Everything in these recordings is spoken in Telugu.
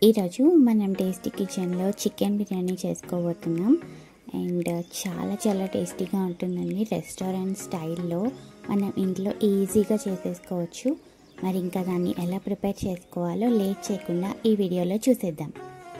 ఈరోజు మనం టేస్టీ కిచెన్లో చికెన్ బిర్యానీ చేసుకోబోతున్నాం అండ్ చాలా చాలా టేస్టీగా ఉంటుందండి రెస్టారెంట్ స్టైల్లో మనం ఇంట్లో ఈజీగా చేసేసుకోవచ్చు మరి ఇంకా దాన్ని ఎలా ప్రిపేర్ చేసుకోవాలో లేట్ చేయకుండా ఈ వీడియోలో చూసేద్దాం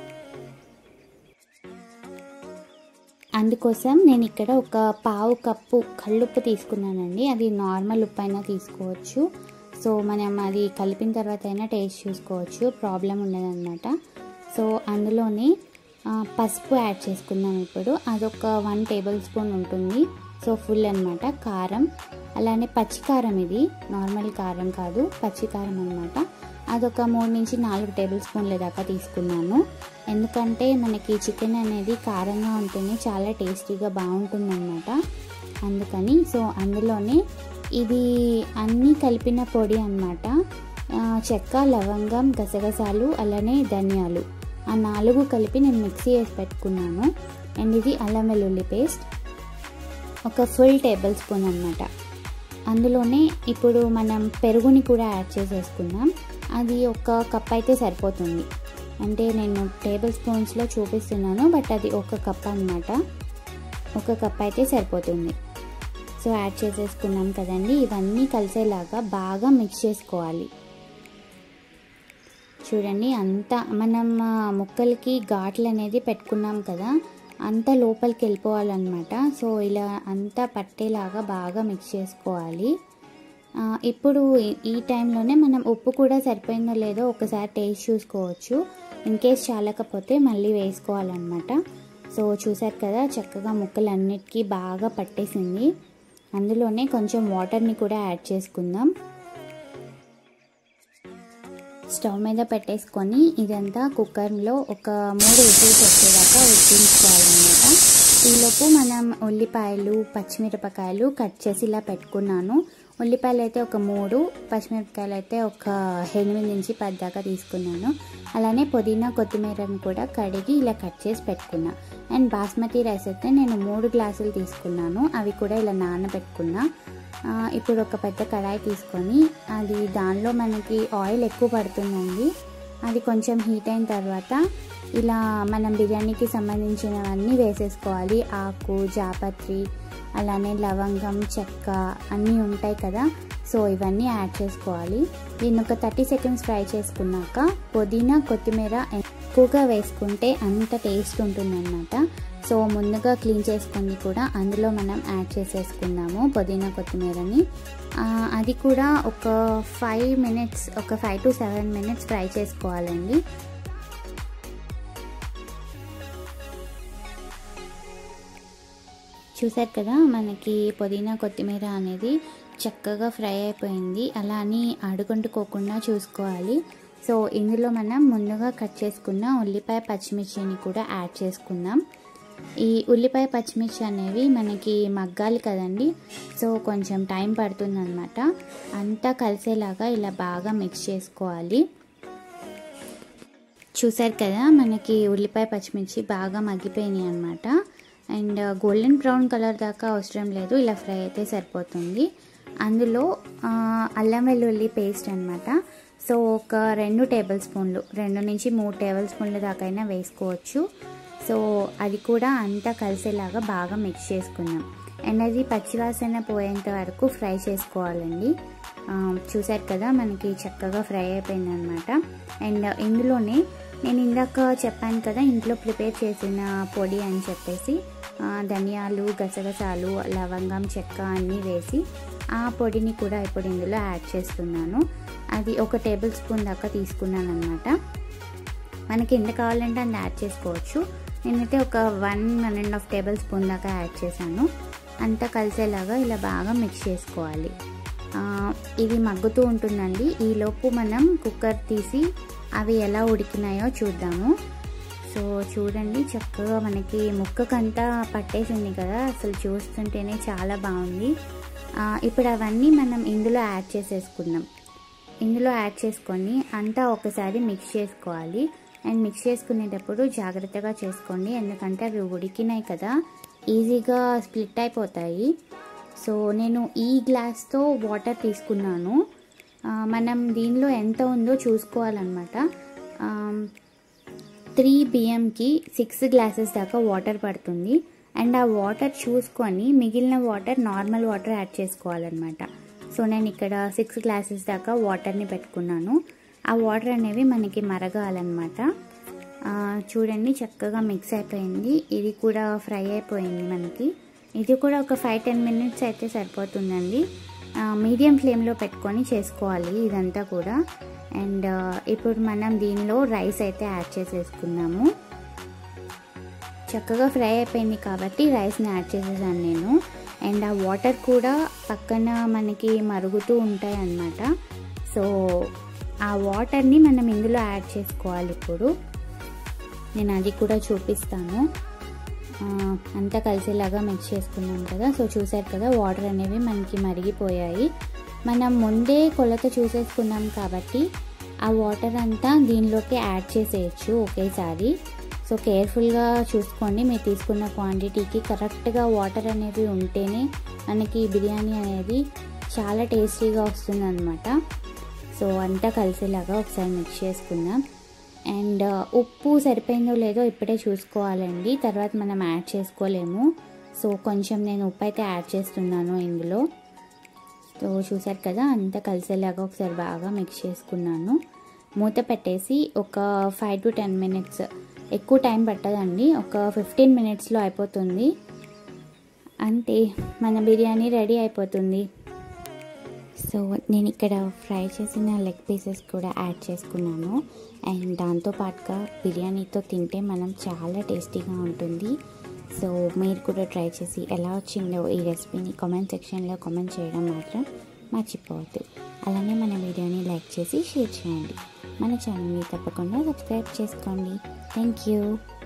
అందుకోసం నేను ఇక్కడ ఒక పావు కప్పు కళ్ళుప్పు తీసుకున్నానండి అది నార్మల్ ఉప్పు అయినా తీసుకోవచ్చు సో మనం అది కలిపిన తర్వాత అయినా టేస్ట్ చూసుకోవచ్చు ప్రాబ్లం ఉండదన్నమాట సో అందులోనే పసుపు యాడ్ చేసుకుందాం ఇప్పుడు అదొక వన్ టేబుల్ స్పూన్ ఉంటుంది సో ఫుల్ అనమాట కారం అలానే పచ్చి కారం ఇది నార్మల్ కారం కాదు పచ్చి కారం అనమాట అదొక మూడు నుంచి నాలుగు టేబుల్ స్పూన్ల దాకా తీసుకున్నాను ఎందుకంటే మనకి చికెన్ అనేది కారంగా ఉంటేనే చాలా టేస్టీగా బాగుంటుందన్నమాట అందుకని సో అందులోనే ఇది అన్నీ కలిపిన పొడి అనమాట చెక్క లవంగం గసగసాలు అలానే ధనియాలు ఆ నాలుగు కలిపి నేను మిక్సీ వేసి పెట్టుకున్నాను అండ్ ఇది అల్లం వెల్లుల్లి పేస్ట్ ఒక ఫుల్ టేబుల్ స్పూన్ అనమాట అందులోనే ఇప్పుడు మనం పెరుగుని కూడా యాడ్ చేసేసుకుందాం అది ఒక కప్ అయితే సరిపోతుంది అంటే నేను టేబుల్ స్పూన్స్లో చూపిస్తున్నాను బట్ అది ఒక కప్ అనమాట ఒక కప్ అయితే సరిపోతుంది సో యాడ్ చేసేసుకున్నాం కదండి ఇవన్నీ కలిసేలాగా బాగా మిక్స్ చేసుకోవాలి చూడండి అంతా మనం ముక్కలకి ఘాట్లు అనేది పెట్టుకున్నాం కదా అంత లోపలికి వెళ్ళిపోవాలన్నమాట సో ఇలా అంతా పట్టేలాగా బాగా మిక్స్ చేసుకోవాలి ఇప్పుడు ఈ టైంలోనే మనం ఉప్పు కూడా సరిపోయిందో లేదో ఒకసారి టేస్ట్ చూసుకోవచ్చు ఇన్ కేస్ చాలకపోతే మళ్ళీ వేసుకోవాలన్నమాట సో చూసారు కదా చక్కగా ముక్కలన్నిటికీ బాగా పట్టేసింది అందులోనే కొంచెం వాటర్ని కూడా యాడ్ చేసుకుందాం స్టవ్ మీద పెట్టేసుకొని ఇదంతా కుక్కర్లో ఒక మూడు విజిల్స్ వచ్చేదాకా ఉడికించుకోవాలన్నమాట ఈలోపు మనం ఉల్లిపాయలు పచ్చిమిరపకాయలు కట్ చేసి ఇలా పెట్టుకున్నాను ఉల్లిపాయలు అయితే ఒక మూడు పచ్చిమిరపకాయలు అయితే ఒక ఎనిమిది నుంచి పది దాకా తీసుకున్నాను అలానే పుదీనా కొత్తిమీరని కూడా కడిగి ఇలా కట్ చేసి పెట్టుకున్నా అండ్ బాస్మతి రైస్ అయితే నేను మూడు గ్లాసులు తీసుకున్నాను అవి కూడా ఇలా నానబెట్టుకున్నా ఇప్పుడు ఒక పెద్ద కడాయి తీసుకొని అది దానిలో మనకి ఆయిల్ ఎక్కువ పడుతుందండి అది కొంచెం హీట్ అయిన తర్వాత ఇలా మనం బిర్యానీకి సంబంధించినవన్నీ వేసేసుకోవాలి ఆకు జాపత్రి అలానే లవంగం చెక్క అన్నీ ఉంటాయి కదా సో ఇవన్నీ యాడ్ చేసుకోవాలి దీన్ని ఒక థర్టీ సెకండ్స్ ఫ్రై చేసుకున్నాక పుదీనా కొత్తిమీర ఎక్కువగా వేసుకుంటే అంత టేస్ట్ ఉంటుందన్నమాట సో ముందుగా క్లీన్ చేసుకుంది కూడా అందులో మనం యాడ్ చేసేసుకుందాము పుదీనా కొత్తిమీరని అది కూడా ఒక ఫైవ్ మినిట్స్ ఒక five to seven minutes fry చేసుకోవాలండి చూసారు కదా మనకి పుదీనా కొత్తిమీర అనేది చక్కగా ఫ్రై అయిపోయింది అలా అని అడుగుంటుకోకుండా చూసుకోవాలి సో ఇందులో మనం ముందుగా కట్ చేసుకున్న ఉల్లిపాయ పచ్చిమిర్చిని కూడా యాడ్ చేసుకుందాం ఈ ఉల్లిపాయ పచ్చిమిర్చి అనేవి మనకి మగ్గాలి కదండి సో కొంచెం టైం పడుతుందన్నమాట అంతా కలిసేలాగా ఇలా బాగా మిక్స్ చేసుకోవాలి చూసారు కదా మనకి ఉల్లిపాయ పచ్చిమిర్చి బాగా మగ్గిపోయినాయి అనమాట అండ్ గోల్డెన్ బ్రౌన్ కలర్ దాకా అవసరం లేదు ఇలా ఫ్రై అయితే సరిపోతుంది అందులో అల్లం వెల్లుల్లి పేస్ట్ అనమాట సో ఒక రెండు టేబుల్ స్పూన్లు రెండు నుంచి మూడు టేబుల్ స్పూన్ల దాకా అయినా వేసుకోవచ్చు సో అది కూడా అంతా కలిసేలాగా బాగా మిక్స్ చేసుకుందాం అండ్ అది పచ్చివాసన పోయేంత వరకు ఫ్రై చేసుకోవాలండి చూసారు కదా మనకి చక్కగా ఫ్రై అయిపోయిందనమాట అండ్ ఇందులోనే నేను ఇందాక చెప్పాను కదా ఇంట్లో ప్రిపేర్ చేసిన పొడి అని చెప్పేసి ధనియాలు గసగసాలు లవంగం చెక్క అన్నీ వేసి ఆ పొడిని కూడా ఇప్పుడు ఇందులో యాడ్ చేస్తున్నాను అది ఒక టేబుల్ స్పూన్ దాకా తీసుకున్నాను అనమాట మనకి ఎంత కావాలంటే అంత యాడ్ చేసుకోవచ్చు నేనైతే ఒక one one and half tablespoon దాకా యాడ్ చేశాను అంతా కలిసేలాగా ఇలా బాగా మిక్స్ చేసుకోవాలి ఇది మగ్గుతూ ఉంటుందండి ఈలోపు మనం కుక్కర్ తీసి అవి ఎలా ఉడికినాయో చూద్దాము సో చూడండి చక్కగా మనకి ముక్కకంతా పట్టేసింది కదా అసలు చూస్తుంటేనే చాలా బాగుంది ఇప్పుడు అవన్నీ మనం ఇందులో యాడ్ చేసేసుకుందాం ఇందులో యాడ్ చేసుకొని అంతా ఒకసారి మిక్స్ చేసుకోవాలి అండ్ మిక్స్ చేసుకునేటప్పుడు జాగ్రత్తగా చేసుకోండి ఎందుకంటే అవి ఉడికినాయి కదా ఈజీగా స్ప్లిట్ అయిపోతాయి సో నేను ఈ గ్లాస్తో వాటర్ తీసుకున్నాను మనం దీనిలో ఎంత ఉందో చూసుకోవాలన్నమాట త్రీ బియ్యంకి సిక్స్ గ్లాసెస్ దాకా వాటర్ పడుతుంది అండ్ ఆ వాటర్ చూసుకొని మిగిలిన వాటర్ నార్మల్ వాటర్ యాడ్ చేసుకోవాలన్నమాట సో నేను ఇక్కడ సిక్స్ గ్లాసెస్ దాకా వాటర్ని పెట్టుకున్నాను ఆ వాటర్ అనేవి మనకి మరగాలన్నమాట చూడండి చక్కగా మిక్స్ అయిపోయింది ఇది కూడా ఫ్రై అయిపోయింది మనకి ఇది కూడా ఒక ఫైవ్ టెన్ మినిట్స్ అయితే సరిపోతుందండి మీడియం ఫ్లేమ్లో పెట్టుకొని చేసుకోవాలి ఇదంతా కూడా అండ్ ఇప్పుడు మనం దీనిలో రైస్ అయితే యాడ్ చేసేసుకున్నాము చక్కగా ఫ్రై అయిపోయింది కాబట్టి రైస్ని యాడ్ చేసేసాను నేను అండ్ ఆ వాటర్ కూడా పక్కన మనకి మరుగుతూ ఉంటాయి అన్నమాట సో ఆ వాటర్ని మనం ఇందులో యాడ్ చేసుకోవాలి ఇప్పుడు నేను అది కూడా చూపిస్తాను అంతా కలిసేలాగా మిక్స్ చేసుకున్నాం కదా సో చూసారు కదా వాటర్ అనేవి మనకి మరిగిపోయాయి మనం ముందే కొలత చూసేసుకున్నాం కాబట్టి ఆ వాటర్ అంతా దీనిలోకి యాడ్ చేసేయచ్చు ఒకేసారి సో కేర్ఫుల్గా చూసుకోండి మీరు తీసుకున్న క్వాంటిటీకి కరెక్ట్గా వాటర్ అనేవి ఉంటేనే మనకి బిర్యానీ అనేది చాలా టేస్టీగా వస్తుంది అనమాట సో అంతా కలిసేలాగా ఒకసారి మిక్స్ చేసుకుందాం అండ్ ఉప్పు సరిపోయిందో లేదో ఇప్పుడే చూసుకోవాలండి తర్వాత మనం యాడ్ చేసుకోలేము సో కొంచెం నేను ఉప్పు అయితే యాడ్ చేస్తున్నాను ఇందులో సో చూసారు కదా అంతా కలిసేలాగా ఒకసారి బాగా మిక్స్ చేసుకున్నాను మూత పెట్టేసి ఒక ఫైవ్ టు టెన్ మినిట్స్ ఎక్కువ టైం పట్టదండి ఒక ఫిఫ్టీన్ మినిట్స్లో అయిపోతుంది అంతే మన బిర్యానీ రెడీ అయిపోతుంది సో నేను ఇక్కడ ఫ్రై చేసిన లెగ్ పీసెస్ కూడా యాడ్ చేసుకున్నాను అండ్ దాంతోపాటుగా బిర్యానీతో తింటే మనం చాలా టేస్టీగా ఉంటుంది సో మీరు కూడా ట్రై చేసి ఎలా వచ్చిందో ఈ రెసిపీని కామెంట్ సెక్షన్లో కామెంట్ చేయడం మాత్రం మర్చిపోవద్దు అలానే మన వీడియోని లైక్ చేసి షేర్ చేయండి మన ఛానల్ని తప్పకుండా సబ్స్క్రైబ్ చేసుకోండి థ్యాంక్ యూ